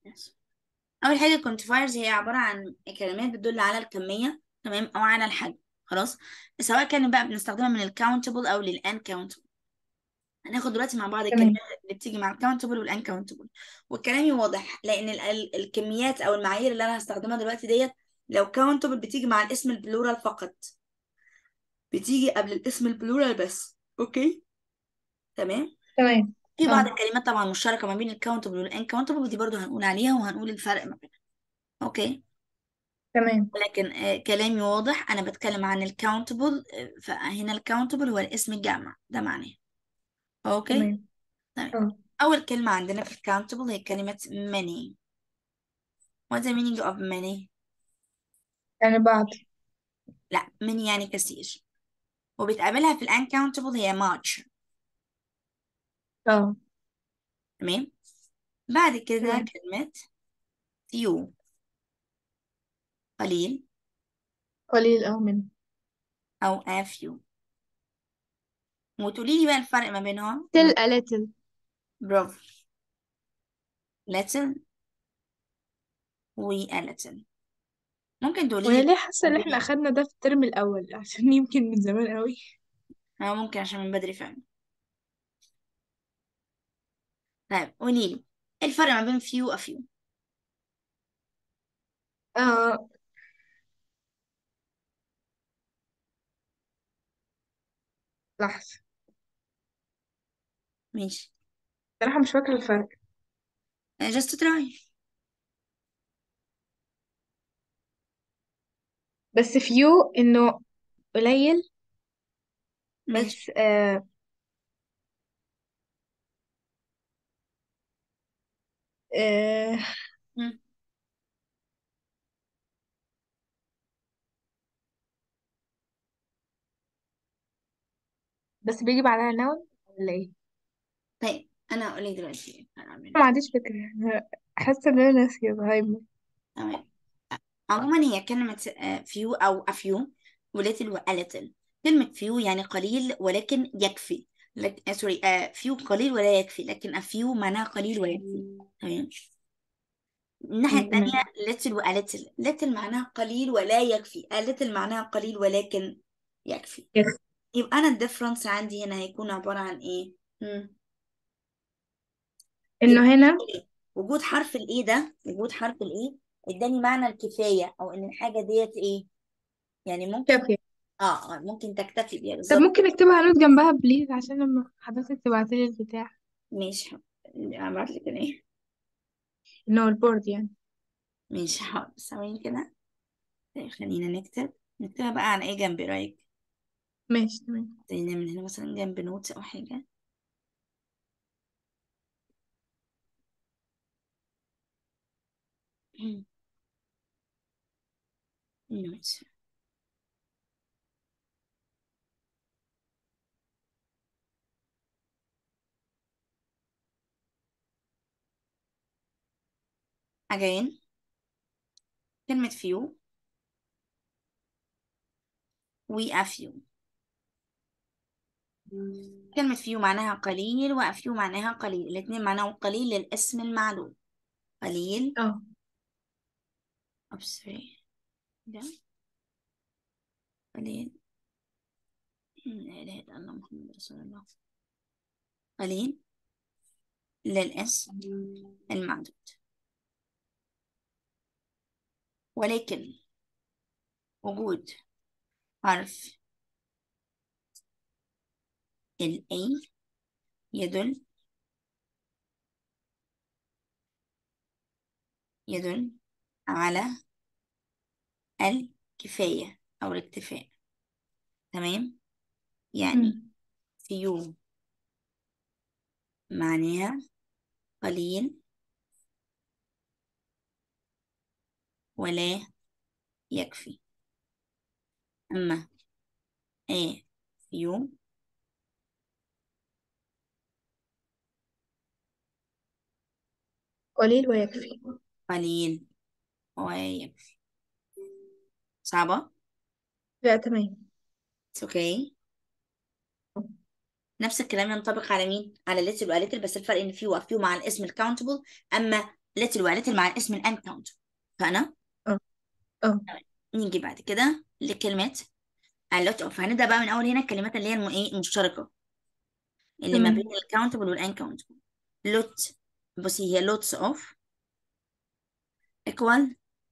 Yes. اول حاجه كوانتيفايرز هي عباره عن كلمات بتدل على الكميه تمام او على الحجم خلاص سواء كان بقى بنستخدمها من الكاونتبل او للانكاونتبل هناخد دلوقتي مع بعض تمام الكلمات اللي بتيجي مع الكاونتبل والانكاونتبل والكلام واضح لان ال- ال- الكميات او المعايير اللي انا هستخدمها دلوقتي ديت لو كاونتبل بتيجي مع الاسم البلورال فقط بتيجي قبل الاسم البلورال بس اوكي تمام تمام في بعض اه الكلمات طبعا مشتركه ما بين الكاونتبل والانكاونتبل ودي برضو هنقول عليها وهنقول الفرق ما بينها اوكي تمام لكن آه، كلامي واضح انا بتكلم عن الكاونتبل فهنا الكاونتبل هو الاسم الجامع ده معناه اوكي تمام تمام اه اول كلمه عندنا في الكاونتبل هي كلمه many what's the meaning of many يعني بعض لا many يعني كثير وبتقابلها في الانكاونتبل هي much اه تمام بعد كده تمام كلمه few قليل قليل اه منه او a few وتقولي لي بقى الفرق ما بينهم still a little برافو little و a little ممكن تقولي وانا لي ليه حاسه ان احنا بدري اخدنا ده في الترم الاول عشان يمكن من زمان قوي أو ممكن عشان من بدري فعلا طيب قولي لي إيه الفرق ما بين few و few اه لحظه ماشي صراحه مش فاكره الفرق Uh, just try بس فيو انه قليل ماشي بس آه آه مم. بس بيجي بعدها نون ولا ايه طيب أنا هقول لك دلوقتي إيه الفرق ما ما بينهم عنديش فكره يعني حاسه ان انا ناسيه زهايمر تمام عموما هي كلمة uh, few أو a few و little و a little كلمة few يعني قليل ولكن يكفي لك... سوري uh, few قليل ولا يكفي لكن a few معناها قليل ويكفي تمام الناحية مم، تمام التانية little و a little little معناها قليل ولا يكفي a little معناها قليل ولكن يكفي يس يبقى أنا الديفرنس عندي هنا هيكون عبارة عن إيه؟ مم. انه يبقى هنا إيه؟ وجود حرف الإيه ده وجود حرف الإيه اداني معنى الكفاية أو إن الحاجة ديت إيه؟ يعني ممكن كافيه اه آه، ممكن تكتفي بيها طب بالظبط ممكن نكتبها نوت جنبها بليز عشان لما حضرتك تبعتلي البتاع ماشي حاضر. هبعت لك ايه انه البورد يعني ماشي حاضر ثواني كده طيب خلينا نكتب نكتبها بقى على ايه جنب إيه رايك ماشي تمام زي نعمل هنا مثلا جنب نوتس او حاجه نوتس again كلمة few و a few كلمة few معناها قليل و a few معناها قليل الاتنين معناهم قليل للاسم المعلوم قليل اه أوبس سوري ده قليل لا إله إلا الله محمد رسول الله قليل للاسم المعدود ولكن وجود حرف ال A يدل يدل على الكفاية أو الاكتفاء تمام يعني مم. few معناها قليل ولا يكفي أما a few قليل ويكفي قليل ويكفي صعبة لا تمام It's okay نفس الكلام ينطبق على مين؟ على little و little بس الفرق ان few و few مع الاسم الكاونتبل اما little و little مع الاسم ال uncountable فأنا اه اه نيجي بعد كده لكلمة a lot of هنبدأ بقى من أول هنا الكلمات اللي هي الم- إيه المشتركة اللي ما بين تمام ال countable وال uncountable lot بصي هي lots of equal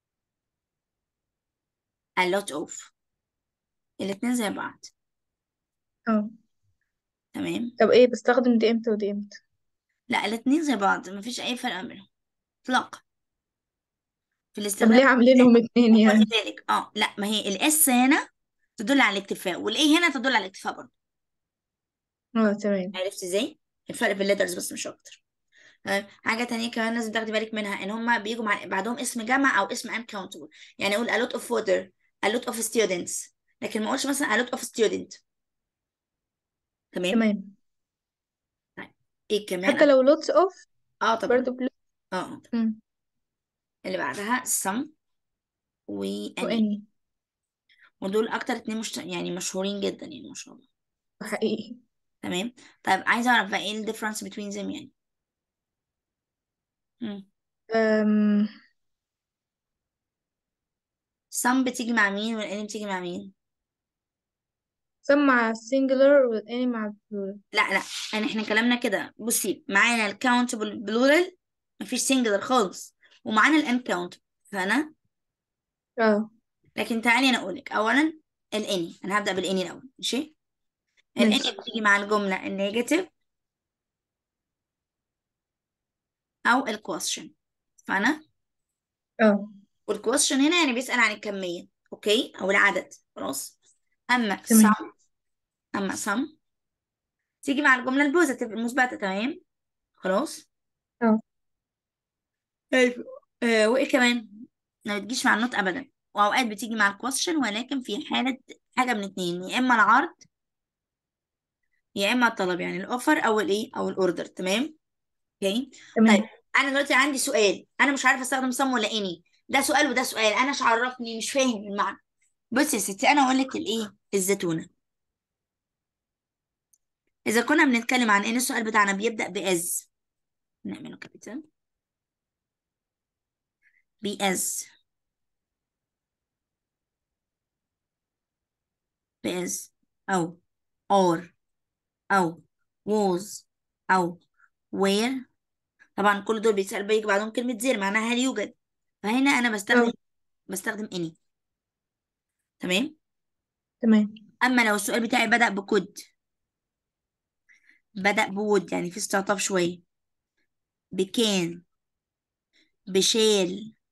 a lot of الاتنين زي بعض اه تمام طب ايه بستخدم دي امتى ودي امتى لا الاتنين زي بعض مفيش أي فرق بينهم إطلاقا في طب الاستخدام ليه عاملينهم اتنين خدي يعني بالك اه لا ما هي الاس هنا تدل على الاكتفاء والاي هنا تدل على الاكتفاء برضه اه تمام عرفت ازاي الفرق في الليترز بس مش اكتر تمام حاجه تانية كمان لازم تاخدي بالك منها ان هما بيجوا مع بعدهم اسم جمع او اسم uncountable يعني اقول a lot of water a lot of students لكن ما اقولش مثلا a lot of student تمام تمام طيب ايه كمان حتى لو lots of اه طبعا برضو بلو اه آه. مم. اللي بعدها some و any واني ودول اكتر اتنين مشت... يعني مشهورين جدا يعني ما شاء الله حقيقي تمام طيب عايزه اعرف بقى ايه الديفرنس between them يعني مم. أم... some بتيجي مع مين والاني بتيجي مع مين some مع singular والاني مع plural لا لا يعني احنا كلامنا كده بصي معانا الكاونتبل بلورال مفيش سنجلر خالص ومعانا الانكاونت فانا اه لكن تعالي انا اقولك اولا الاني انا هبدا بالاني الاول ماشي الاني ماشي بتيجي مع الجمله النيجاتيف او الكويشن فانا اه والكويشن هنا يعني بيسال عن الكميه اوكي او العدد خلاص اما تمام some اما some تيجي مع الجمله البوزيتيف المثبته تمام خلاص اه طيب آه وايه كمان ما بتجيش مع النوت ابدا واوقات بتيجي مع الكويشن ولكن في حاله حاجه من اتنين يا اما العرض يا اما الطلب يعني الاوفر او الايه او الاوردر تمام اوكي طيب تمام انا دلوقتي عندي سؤال انا مش عارفه استخدم صم ولا اني ده سؤال وده سؤال انا مش عرفني مش فاهم المعنى بصي يا ستي انا اقول لك الايه الزيتونه اذا كنا بنتكلم عن ان السؤال بتاعنا بيبدا باز نعمله كابيتال باز باز او اور او was او where طبعا كل دول بيسأل بيجي بعدهم كلمة زير معناها هل يوجد فهنا أنا بستخدم اه بستخدم any تمام تمام أما لو السؤال بتاعي بدأ بكود بدأ بود يعني في استعطاف شوية بكان بشال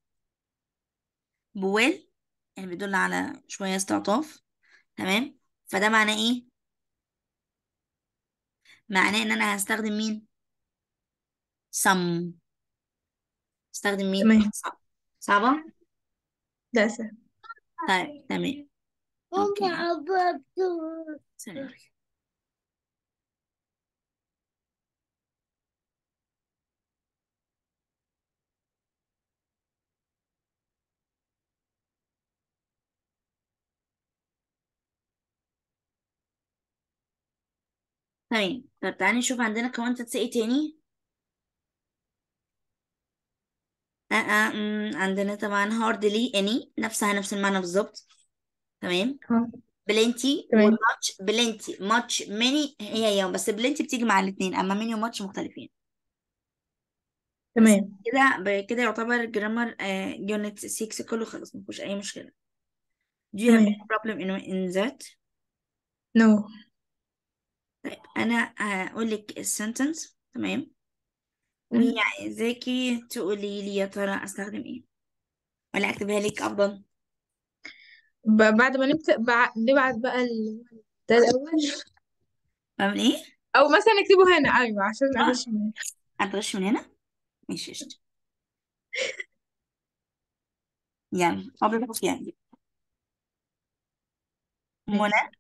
بويل يعني بيدل على شوية استعطاف تمام فده معناه إيه؟ معناه إن أنا هستخدم مين؟ some استخدم مين؟ تمام صعب صعبة؟ ده سهل طيب تمام أوكي سلام تمام طب تعالي نشوف عندنا كمان تنسى ايه تاني آه آه مم. عندنا طبعا hardly any نفسها نفس المعنى بالظبط تمام اه بلنتي تمام وماتش بلنتي ماتش ماني هي هي بس بلنتي بتيجي مع الاثنين اما ماني وماتش مختلفين بس تمام كده ب- كده يعتبر جرامر يونت 6 كله خلص مفيهوش اي مشكلة do you have any تمام problem in, in that no طيب انا هقول لك السنتنس تمام مم. وعايزاكي تقولي لي يا ترى استخدم ايه ولا اكتبها لك افضل ب- بعد ما نبدأ بع... نبعت بقى ال... ده الأول بعمل ايه أو مثلا نكتبه هنا أيوة عشان اه أغش منه هتغش من هنا ماشي قشطة يعني ابيض يعني منى ماشي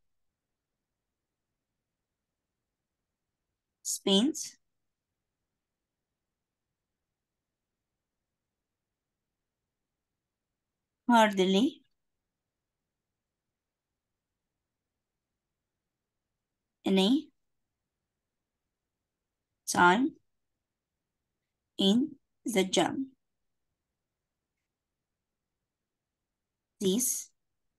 spent hardly any time in the gym these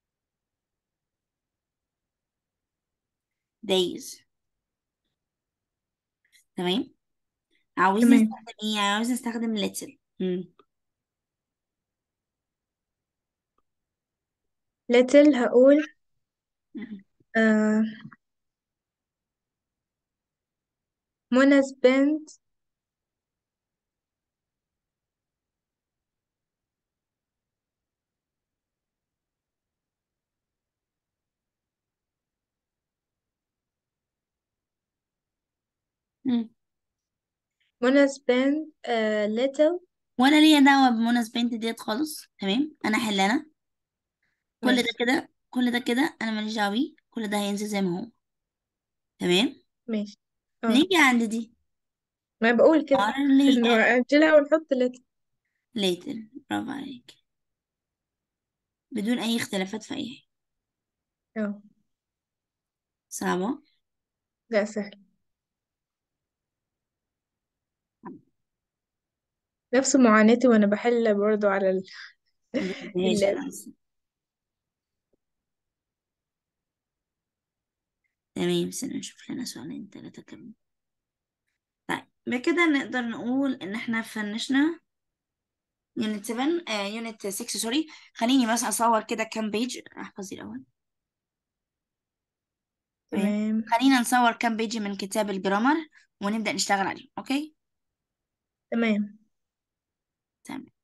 days تمام عاوزني تمام استخدم ايه عاوزني استخدم little مم. little هقول مم. آه منى spent مم. منى spent a little ولا ليا دعوة بمناسبة ديت خالص تمام انا حل انا كل ده ماشي كده كل ده كده انا ماليش دعوة بيه كل ده هينزل زي ما هو تمام ماشي اه نيجي عند دي ما بقول كده early نأجلها ونحط little later برافو عليك بدون اي اختلافات في اي حاجة اه صعبة لا سهل نفس معاناتي وانا بحل برضو على ال... ماشي اللاب انا اسف تمام بس نشوف لنا سؤالين تلاتة كمان طيب بكده نقدر نقول ان احنا فنشنا يونت 7 آه يونت 6 سوري خليني بس اصور كده كام بيج احفظي الاول تمام تمام خلينا نصور كام بيج من كتاب الجرامر ونبدأ نشتغل عليه اوكي تمام تمام